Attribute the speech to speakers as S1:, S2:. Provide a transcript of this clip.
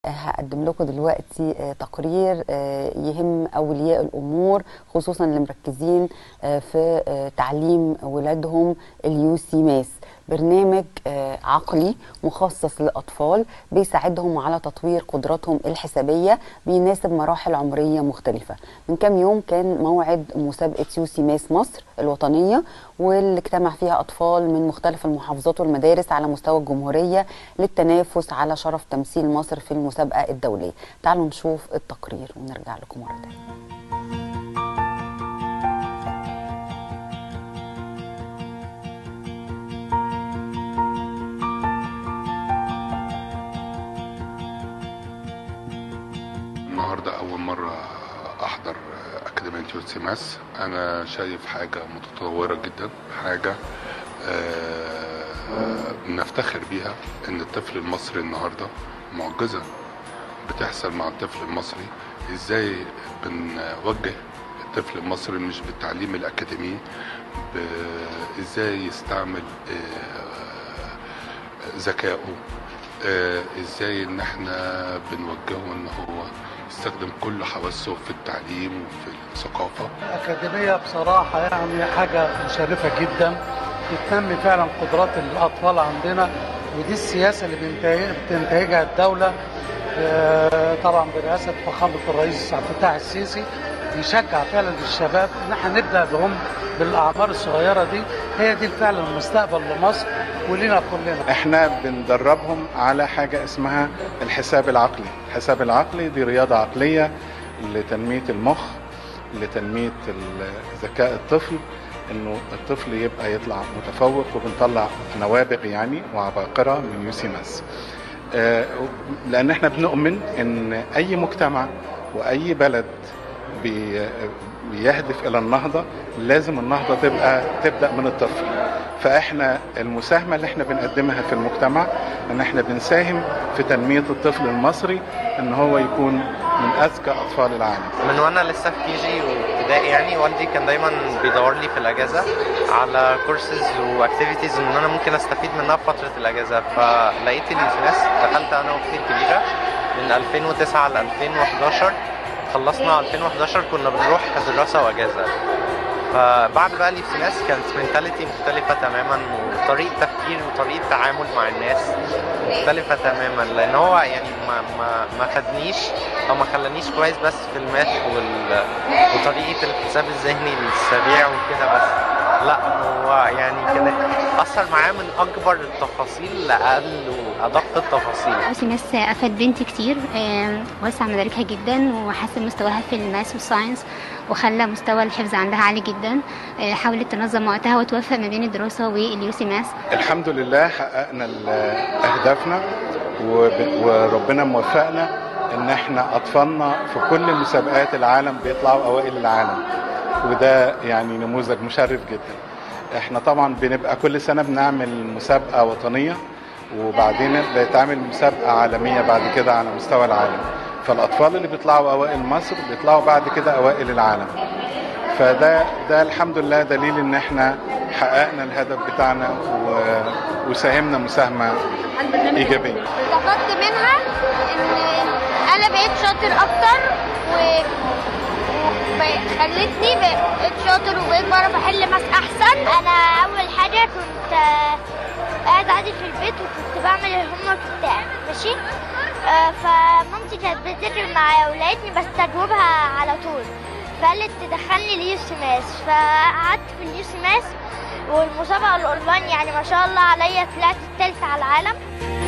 S1: هقدم لكم دلوقتي تقرير يهم اولياء الامور خصوصا اللي مركزين في تعليم ولادهم اليو سي ماس برنامج عقلي مخصص للاطفال بيساعدهم على تطوير قدراتهم الحسابيه بيناسب مراحل عمريه مختلفه من كام يوم كان موعد مسابقه يو سي ماس مصر الوطنيه واللي اجتمع فيها اطفال من مختلف المحافظات والمدارس على مستوى الجمهوريه للتنافس على شرف تمثيل مصر في المسابقه الدوليه تعالوا نشوف التقرير ونرجع لكم مره ثانيه
S2: النهارده اول مره احضر اكاديميه يوسيماس انا شايف حاجه متطوره جدا حاجه آه نفتخر بيها ان الطفل المصري النهارده معجزه بتحصل مع الطفل المصري ازاي بنوجه الطفل المصري مش بالتعليم الاكاديمي ازاي يستعمل ذكائه آه ازاي ان احنا بنوجهه ان هو يستخدم كل حواسه في التعليم وفي الثقافة
S3: الأكاديمية بصراحة يعني حاجة مشرفة جدا بتنمي فعلا قدرات الأطفال عندنا ودي السياسة اللي بتنتهجها الدولة طبعا برئاسة فخامة الرئيس عبد الفتاح السيسي بيشجع فعلا الشباب ان احنا نبدا بهم بالاعمار الصغيره دي هي دي فعلا المستقبل لمصر ولنا كلنا
S4: احنا بندربهم على حاجه اسمها الحساب العقلي الحساب العقلي دي رياضه عقليه لتنميه المخ لتنميه ذكاء الطفل انه الطفل يبقى يطلع متفوق وبنطلع نوابغ يعني وعباقره من يوسيماس لان احنا بنؤمن ان اي مجتمع واي بلد بيهدف الى النهضه لازم النهضه تبقى تبدا من الطفل فاحنا المساهمه اللي احنا بنقدمها في المجتمع ان احنا بنساهم في تنميه الطفل المصري ان هو يكون من اذكى اطفال العالم
S5: من وانا لسه في كي جي وابتدائي يعني والدي كان دايما بيدور لي في الاجازه على كورسز واكتيفيتيز ان انا ممكن استفيد منها في فتره الاجازه فلقيت اليوسناس دخلت انا واختي الكبيره من 2009 ل 2011 خلصنا 2011 كنا بنروح دراسه واجازه فبعد بقى اليوسيناس كانت منتاليتي مختلفة تماما وطريقة تفكير وطريقة تعامل مع الناس مختلفة تماما لأن هو يعني ما ما ما خدنيش أو ما خلانيش كويس بس في الماث وال... وطريقة الحساب الذهني السريع وكده بس لا هو يعني كده أثر معايا من أكبر التفاصيل لأقل وأدق التفاصيل
S6: يوسيناس أفاد بنتي كتير وسع مداركها جدا وحسن مستواها في الماث والساينس وخلى مستوى الحفظ عندها عالي جدا حاولت تنظم وقتها وتوفق ما بين الدراسة واليوسيماس
S4: الحمد لله حققنا أهدافنا وربنا موفقنا ان احنا اطفالنا في كل مسابقات العالم بيطلعوا اوائل العالم وده يعني نموذج مشرف جدا احنا طبعا بنبقى كل سنة بنعمل مسابقة وطنية وبعدين بتعمل مسابقة عالمية بعد كده على مستوى العالم فالاطفال اللي بيطلعوا اوائل مصر بيطلعوا بعد كده اوائل العالم فده ده الحمد لله دليل ان احنا حققنا الهدف بتاعنا و... وساهمنا مساهمه ايجابيه
S7: استفدت منها ان انا بقيت شاطر اكتر و خلتني بقيت شاطر وبقيت بعرف احل ماس احسن انا اول حاجه كنت قاعد عادي في البيت وكنت بعمل الهوم ورك بتاعي ماشي آه فمامتي كانت بتذاكر معايا ولقيتني بستجوبها على طول فقالت تدخلني اليوسيماس فقعدت في اليوسيماس والمسابقه الاونلاين يعني ما شاء الله عليا طلعت التالتة على العالم